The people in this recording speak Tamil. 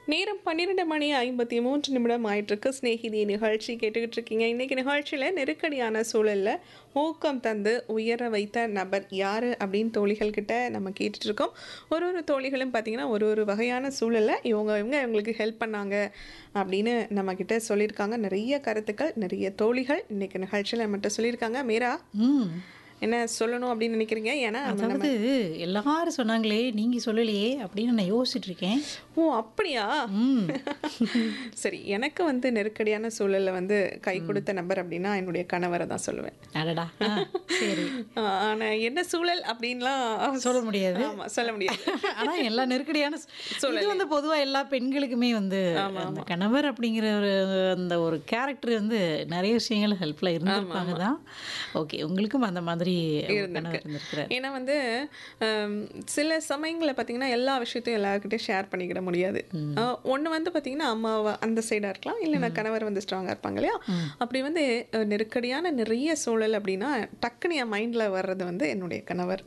நேரம் பன்னிரெண்டு மணி ஐம்பத்தி மூன்று நிமிடம் ஆயிட்டிருக்கு ஸ்நேகிதி நிகழ்ச்சி கேட்டுக்கிட்டு இருக்கீங்க இன்னைக்கு நிகழ்ச்சியில் நெருக்கடியான சூழலில் ஊக்கம் தந்து உயர வைத்த நபர் யார் அப்படின்னு தோழிகள் கிட்ட நம்ம கேட்டுட்டு இருக்கோம் ஒரு ஒரு தோழிகளும் பார்த்தீங்கன்னா ஒரு ஒரு வகையான சூழலில் இவங்க இவங்க இவங்களுக்கு ஹெல்ப் பண்ணாங்க அப்படின்னு நம்ம கிட்ட சொல்லியிருக்காங்க நிறைய கருத்துக்கள் நிறைய தோழிகள் இன்னைக்கு நிகழ்ச்சியில் நம்மகிட்ட சொல்லியிருக்காங்க மீரா ம் என்ன சொல்லணும் அப்படின்னு நினைக்கிறீங்க ஏன்னா நம்ம- அதாவது எல்லாரும் சொன்னாங்களே நீங்க சொல்லலையே அப்படின்னு நான் யோசிச்சுட்டு இருக்கேன் ஓ அப்படியா ம் சரி எனக்கு வந்து நெருக்கடியான சூழல்ல வந்து கை கொடுத்த நபர் அப்படின்னா என்னுடைய கணவரை தான் சொல்லுவேன் அடடா ஆ, சரி ஆஹ் ஆனா என்ன சூழல் அப்படின்லாம் சொல்ல முடியாது ஆமா சொல்ல முடியாது ஆனா எல்லா நெருக்கடியான சு- இது வந்து பொதுவா எல்லா பெண்களுக்குமே வந்து அந்த கணவர் அப்படிங்கிற ஒரு அந்த ஒரு கேரக்டர் வந்து நிறைய விஷயங்கள் ஹெல்ப்ஃபுல்லா இருந்திருப்பாங்க தான் ஓகே உங்களுக்கும் அந்த மாதிரி ஒரு கணவர் இருந்திருக்கிறார் ஏன்னா வந்து ஆம், சில சமயங்களில் பார்த்தீங்கன்னா எல்லா விஷயத்தையும் எல்லாருக்கிட்டையும் ஷேர் பண்ணிக்கிட முடியாது ஒன்று வந்து பார்த்தீங்கன்னா அம்மா அந்த சைடாக இருக்கலாம் இல்லைன்னா கணவர் வந்து ஸ்ட்ராங்காக இருப்பாங்க இல்லையா அப்படி வந்து அஹ், நெருக்கடியான நிறைய சூழல் அப்படின்னா டக்குன்னு என் மைண்டில் வர்றது வந்து என்னுடைய கணவர்